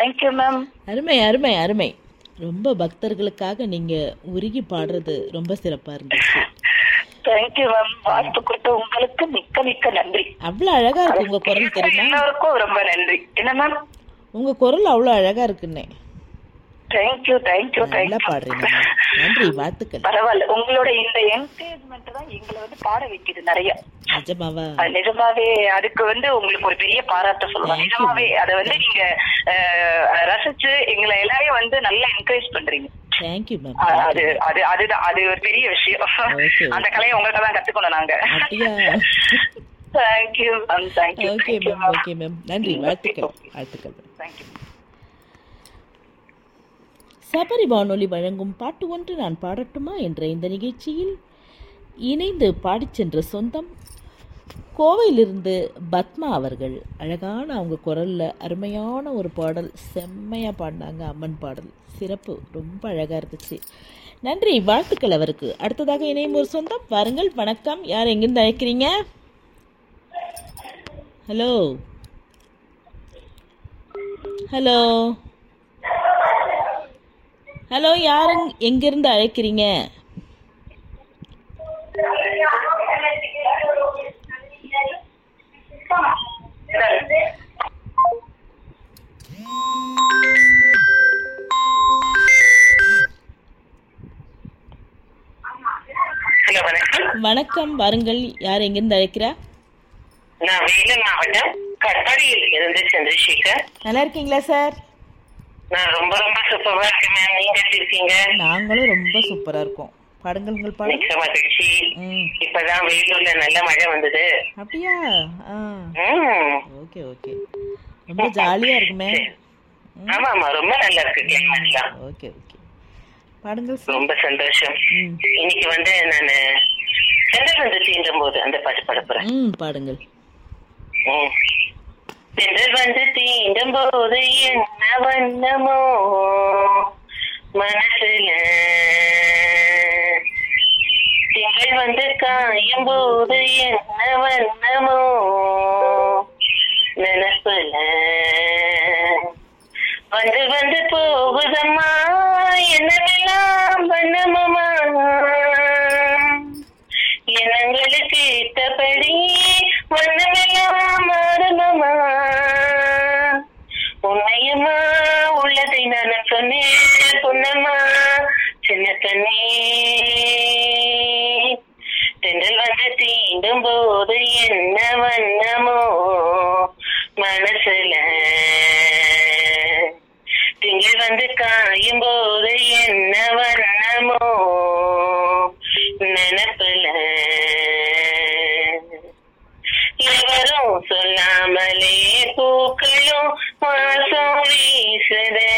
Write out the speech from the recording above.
Thank you ma'am அருமை அருமை அருமை ரொம்ப பக்தர்களுக்காக நீங்க உருகி பாடுறது ரொம்ப சிறப்பா இருந்துச்சு தேங்க்யூ மேம் வாய்ப்பு கொடுத்த உங்களுக்கு மிக்க மிக்க நன்றி அவ்வளவு அழகா இருக்கு உங்க குரல் தெரியுமா எல்லாருக்கும் ரொம்ப நன்றி என்ன மேம் உங்க குரல் அவ்வளவு அழகா இருக்குன்னே தேங்க்யூ தேங்க்யூ நல்லா தேங்க்யூ பாடுறீங்க ma'am. நன்றி வாழ்த்துக்கள் பரவாயில்ல உங்களோட இந்த என்கரேஜ்மெண்ட் தான் எங்களை வந்து பாட வைக்குது நிறைய நிஜமாவா அது நிஜமாவே அதுக்கு வந்து உங்களுக்கு ஒரு பெரிய பாராட்ட சொல்லலாம் Thank you. நிஜமாவே அதை வந்து நீங்க அஹ், ரசிச்சு எங்களை எல்லாரையும் வந்து நல்லா என்கரேஜ் பண்றீங்க தேங்க்யூ மேம் அஹ், அது அது அதுதான் அது ஒரு பெரிய விஷயம் Okay. அந்த கலையை உங்கள்ட்ட தான் கத்துக்கணும் நாங்க அப்படியா thank you ma'am thank you okay ma'am okay ma'am நன்றி வாழ்த்துக்கள் வாழ்த்துக்கள் ma'am. தேங்க்யூ சபரி வானொலி வழங்கும் பாட்டு ஒன்று நான் பாடட்டுமா என்ற இந்த நிகழ்ச்சியில் இணைந்து பாடிச் சென்ற சொந்தம் கோவையிலிருந்து பத்மா அவர்கள் அழகான அவங்க குரலில் அருமையான ஒரு பாடல் செம்மையாக பாடினாங்க அம்மன் பாடல் சிறப்பு ரொம்ப அழகாக இருந்துச்சு நன்றி வாழ்த்துக்கள் அவருக்கு அடுத்ததாக இணையும் ஒரு சொந்தம் வாருங்கள் வணக்கம் யார் எங்கிருந்து அழைக்கிறீங்க ஹலோ ஹலோ ஹலோ யாருங் எங்கிருந்து அழைக்கிறீங்க ஹலோ வணக்கம் வணக்கம் வாருங்கள் யார் எங்கிருந்து அழைக்கிறா நான் வேலூர் மாவட்டம் கட்டாடியில் இருந்து சந்திரசேகர் நல்லா இருக்கீங்களா சார் நான் ரொம்ப ரொம்ப சூப்பரா இருக்கேன் மேம் நீங்க எப்படி இருக்கீங்க நாங்களும் ரொம்ப சூப்பரா இருக்கோம் பாடுங்கள் உங்கள் பாடல் மிக்க மகிழ்ச்சி ம் இப்பதான் வேலூர்ல நல்ல மழை வந்தது அப்படியா ஆ ம் ஓகே ஓகே ரொம்ப ஜாலியா இருக்குமே ஆமா ஆமா ரொம்ப நல்லா இருக்கு கிளைமேட்லாம் ஓகே ஓகே பாடுங்கள் சார் ரொம்ப சந்தோஷம் ம் இன்னைக்கு வந்து நான் செந்தல் வந்து தீண்டும் போது அந்த பாட்டு பாட போறேன் ம் பாடுங்கள் ம். செந்தல் வந்து தீண்டும் போது என்ன வண்ணமோ மனசுல திங்கள் வந்து காயும் போது என்ன வண்ணமோ நினப்புல வந்து வந்து போகுதம்மா என்னவெல்லாம் வண்ணமம்மா எண்ணங்களுக்கு ஏற்றபடி வண்ணமெல்லாம் மாறணுமா உண்மையம்மா உள்ளதை நான் சொன்னேன் பொன்னம்மா சின்ன கண்ணே தென்றல் வந்து தீண்டும் போது என்ன வண்ணமோ மனசுல திங்கள் வந்து காயும் போது என்ன வண்ணமோ நினப்புல எவரும் சொல்லாமலே பூக்களும் வாசம் வீசுதே